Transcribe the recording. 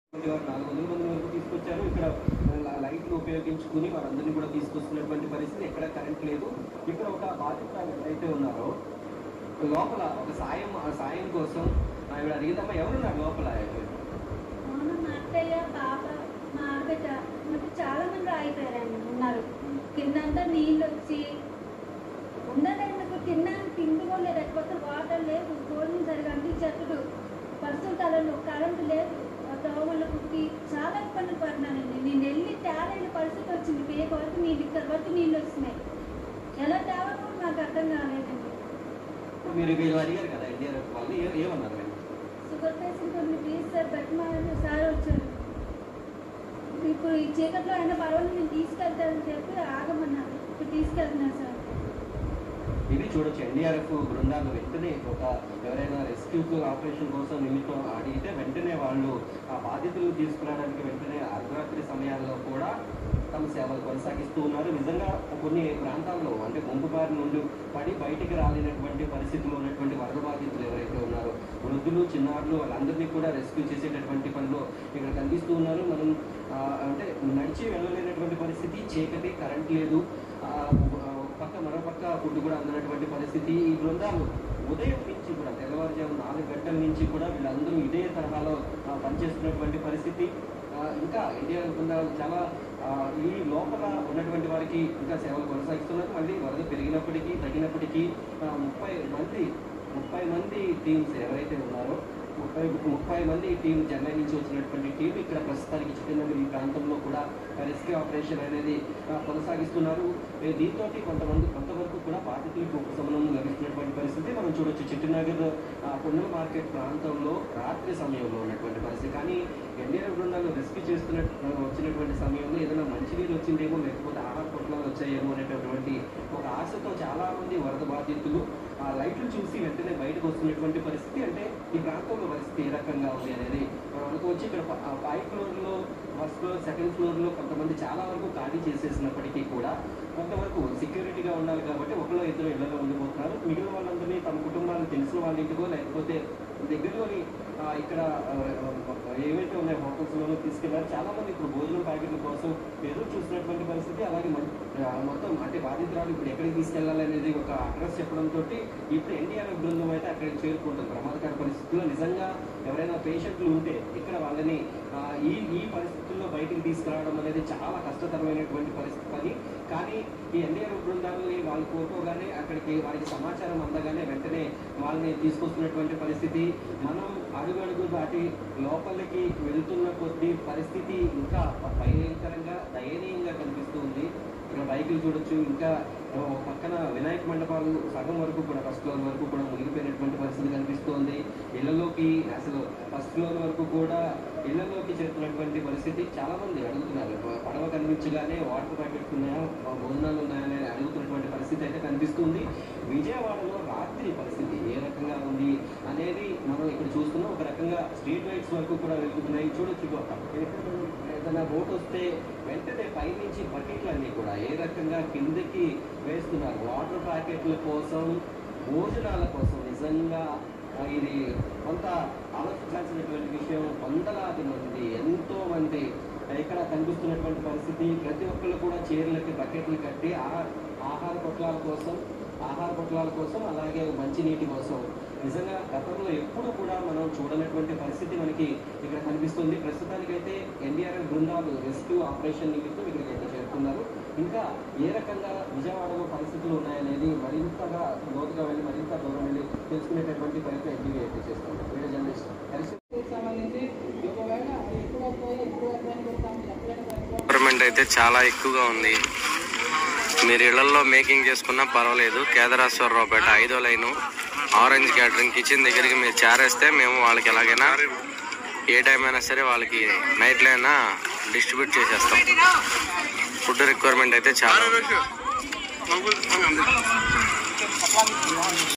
వారు నాలుగు వందల మంది వరకు తీసుకొచ్చారు ఇక్కడ ల- లైట్లు ఉపయోగించుకుని వారందరినీ కూడా తీసుకొస్తున్నటువంటి పరిస్థితి ఎక్కడ కరెంట్ లేదు ఇక్కడ ఒక బాధిత ఎవరైతే ఉన్నారో లోపల ఒక సాయం ఆ సాయం కోసం ఆవిడ అడిగిందమ్మా ఎవరున్నారు లోపల అవును మా అత్తయ్య పాప మా ఆడబిడ్డ మొత్తం చాలా మంది ఆగిపోయారండి ఉన్నారు కిందంతా నీళ్ళు వచ్చి ఉండలేందుకు తినడానికి తిండి కూడా లేదు లేకపోతే వాటర్ లేదు భోజనం సరిగా అందించట్టు పరిస్థితులలో కరెంటు లేదు ఆ దోమలు కుట్టి చాలా ఇబ్బంది పడినానండి నేను వెళ్ళి తేలేని పరిస్థితి వచ్చింది పేక వరకు నీళ్ళు ఇక్కడ వరకు నీళ్ళు వస్తున్నాయి ఎలా తేవాలో కూడా నాకు అర్థం కాలేదండి మీరు వీళ్ళు అడిగారు కదా ఎన్డీఆర్ఎఫ్ వాళ్ళు ఏ- ఏమన్నారు మీరు షుగర్ పేషెంట్ ఉంది ప్లీజ్ సార్ పెట్టమని సార్ వచ్చారు ఇప్పుడు ఈ చీకట్లో అయినా పర్వాలేదు నేను తీసుకెళ్తానని చెప్పి ఆగమన్నారు ఇప్పుడు తీసుకెళ్తున్నారు సార్ ఇది చూడొచ్చు ఎన్డీఆర్ఎఫ్ బృందాలు వెంటనే ఒక ఎవరైనా రెస్క్యూ ఆపరేషన్ కోసం నిమిత్తం అడిగితే వెంటనే వాళ్ళు ఆ బాధితులను తీసుకురావడానికి వెంటనే అర్ధరాత్రి సమయాల్లో కూడా తమ సేవలు కొనసాగిస్తూ ఉన్నారు నిజంగా కొన్ని ప్రాంతాల్లో అంటే గుంపు బారి నుండి పడి బయటికి రాలేనటువంటి పరిస్థితుల్లో ఉన్నటువంటి వరద బాధితులు ఎవరైతే ఉన్నారో వృద్ధులు చిన్నారులు వాళ్ళందరినీ కూడా రెస్క్యూ చేసేటటువంటి పనిలో ఇక్కడ కనిపిస్తూ ఉన్నారు మనం ఆ, అంటే నడిచి వెళ్ళలేనటువంటి పరిస్థితి చీకటి కరెంట్ లేదు ఆ, పక్క మరో పక్క ఫుడ్ కూడా అందనటువంటి పరిస్థితి ఈ బృందాలు ఉదయం నుంచి కూడా తెల్లవారుజాము నాలుగు గంటల నుంచి కూడా వీళ్ళందరూ ఇదే తరహాలో ఆ, పనిచేస్తున్నటువంటి పరిస్థితి ఆ, ఇంకా ఇండియా బృందాలు చాలా ఆ, ఈ లోపల ఉన్నటువంటి వారికి ఇంకా సేవలు కొనసాగిస్తున్నారు మళ్ళీ వరద పెరిగినప్పటికీ తగ్గినప్పటికీ ఆ, ముప్పై మంది ముప్పై మంది టీమ్స్ ఎవరైతే ఉన్నారో ముప్పై ముప్పై మంది టీం చెన్నై నుంచి వచ్చినటువంటి టీం ఇక్కడ ప్రస్తుతానికి చికెన్ ఈ ప్రాంతంలో కూడా రెస్క్యూ ఆపరేషన్ అనేది ఆ, కొనసాగిస్తున్నారు ఏ, దీంతో కొంతమంది కొంతవరకు కూడా బాధితులకు ఉపశమనం లభిస్తున్నటువంటి పరిస్థితి మనం చూడొచ్చు చిట్టినగర్ పున్నెల మార్కెట్ ప్రాంతంలో రాత్రి సమయంలో ఉన్నటువంటి పరిస్థితి కానీ ఎన్డీఆర్ బృందాలు రెస్క్యూ చేస్తున్న వచ్చినటువంటి సమయంలో ఏదైనా మంచినీరు వచ్చిందేమో లేకపోతే ఆహార పొట్లాలు వచ్చాయేమో అనేటటువంటి ఒక ఆశతో చాలా మంది వరద బాధితులు ఆ లైట్లు చూసి వెంటనే బయటకు వస్తున్నటువంటి పరిస్థితి అంటే ఈ ప్రాంతంలో పరిస్థితి ఏ రకంగా ఉంది అనేది మనం అనుకోవచ్చు ఇక్కడ ప- ఆ పై ఫ్లోర్లో ఫస్ట్ ఫ్లోర్ సెకండ్ ఫ్లోర్లో కొంతమంది చాలా వరకు ఖాళీ చేసేసినప్పటికీ కూడా కొంతవరకు సెక్యూరిటీగా ఉండాలి కాబట్టి ఒకళ్ళు ఇద్దరు ఇళ్లలో ఉండిపోతున్నారు మిగిలిన వాళ్ళందరినీ తమ కుటుంబాలు తెలిసిన వాళ్ళ ఇంటికో లేకపోతే దగ్గరలోని ఆ, ఇక్కడ ఆ, ఆ, ఏవైతే ఉన్నాయో హోటల్స్లోనూ తీసుకెళ్లారు చాలా మంది ఇప్పుడు భోజనం ప్యాకెట్ల కోసం ఎదురు చూసినటువంటి పరిస్థితి అలాగే మన- ఆ, మొత్తం అంటే బాధితురాలు ఇప్పుడు ఎక్కడికి తీసుకెళ్లాలి అనేది ఒక అడ్రస్ చెప్పడంతో ఇప్పుడు ఎన్డీఆర్ఎఫ్ బృందం అయితే అక్కడికి చేరుకుంటుంది ప్రమాదకర పరిస్థితుల్లో నిజంగా ఎవరైనా పేషెంట్లు ఉంటే ఇక్కడ వాళ్ళని ఆ, ఈ ఈ పరిస్థితుల్లో బయటికి తీసుకురావడం అనేది చాలా కష్టతరమైనటువంటి పరిస్థితి పని కానీ ఈ ఎన్డీఆర్ఎఫ్ బృందాలని వాళ్ళు కోరుకోగానే అక్కడికి వారికి సమాచారం అందగానే వెంటనే వాళ్ళని తీసుకొస్తున్నటువంటి పరిస్థితి మనం అడుగు అడుగు దాటి లోపలికి వెళ్తున్న కొద్దీ పరిస్థితి ఇంకా భయంకరంగా దయనీయంగా కనిపిస్తూ ఉంది ఇక్కడ బైకులు చూడొచ్చు ఇంకా ఓ పక్కన వినాయక మండపాలు సగం వరకు కూడా ఫస్ట్ ఫ్లోర్ వరకు కూడా మునిగిపోయినటువంటి పరిస్థితి కనిపిస్తోంది ఇళ్లలోకి అసలు ఫస్ట్ ఫ్లోర్ వరకు కూడా ఇళ్లలోకి చేరుతున్నటువంటి పరిస్థితి చాలా మంది అడుగుతున్నారు ప- పడవ కనిపించగానే వాటర్ ప్యాకెట్స్ ఉన్నాయా ఆ భోజనాలు ఉన్నాయని అడుగుతున్నటువంటి పరిస్థితి అయితే కనిపిస్తుంది విజయవాడలో రాత్రి పరిస్థితి ఏ రకంగా ఉంది అనేది మనం ఇక్కడ చూస్తున్నాం ఒక రకంగా స్ట్రీట్ లైట్స్ వరకు కూడా వెళ్తున్నాయి చూడొచ్చు ఏదైనా బోట్ వస్తే వెంటనే పైనుంచి బకెట్లు అన్నీ కూడా ఏ రకంగా కిందకి వేస్తున్నారు వాటర్ ప్యాకెట్ల కోసం భోజనాల కోసం నిజంగా ఆ, ఇది కొంత ఆలోచించాల్సినటువంటి విషయం వందలాది మంది ఎంతో మంది ఇక్కడ కనిపిస్తున్నటువంటి పరిస్థితి ప్రతి ఒక్కళ్ళు కూడా చీరలకి బకెట్లు కట్టి ఆహార ఆహార పొట్లాల కోసం ఆహార పొట్లాల కోసం అలాగే మంచినీటి కోసం నిజంగా గతంలో ఎప్పుడు కూడా మనం చూడనటువంటి పరిస్థితి మనకి ఇక్కడ కనిపిస్తుంది ప్రస్తుతానికైతే ఎన్డీఆర్ఎఫ్ బృందాలు రెస్క్యూ ఆపరేషన్ నిమిత్తం ఇక్కడికి అయితే చేరుకున్నారు ఇంకా ఏ రకంగా విజయవాడలో పరిస్థితులు ఉన్నాయనేది మరింతగా లోతుగా వెళ్ళి మరింత దూరం వెళ్ళి తెలుసుకునేటటువంటి ప్రయత్నం ఎన్టీవీ అయితే చేస్తుంది వీడియో జర్నలిస్ట్ హరిశ్రీ సంబంధించి ఒకవేళ ఎప్పుడు పోయి ఎప్పుడు ఎప్పుడైనా కొడతాము ఎప్పుడైనా కొడతాము గవర్నమెంట్ అయితే చాలా ఎక్కువగా ఉంది మీరు ఇళ్లలో మేకింగ్ చేసుకున్నా పర్వాలేదు కేదరాశ్వరరావుపేట ఐదో లైను ఆరెంజ్ క్యాటరింగ్ కిచెన్ దగ్గరికి మీరు చేరేస్తే మేము వాళ్ళకి ఎలాగైనా ఏ టైం అయినా సరే వాళ్ళకి నైట్లో అయినా డిస్ట్రిబ్యూట్ చేసేస్తాం ఫుడ్ రిక్వైర్మెంట్ అయితే చాలా ఉంది.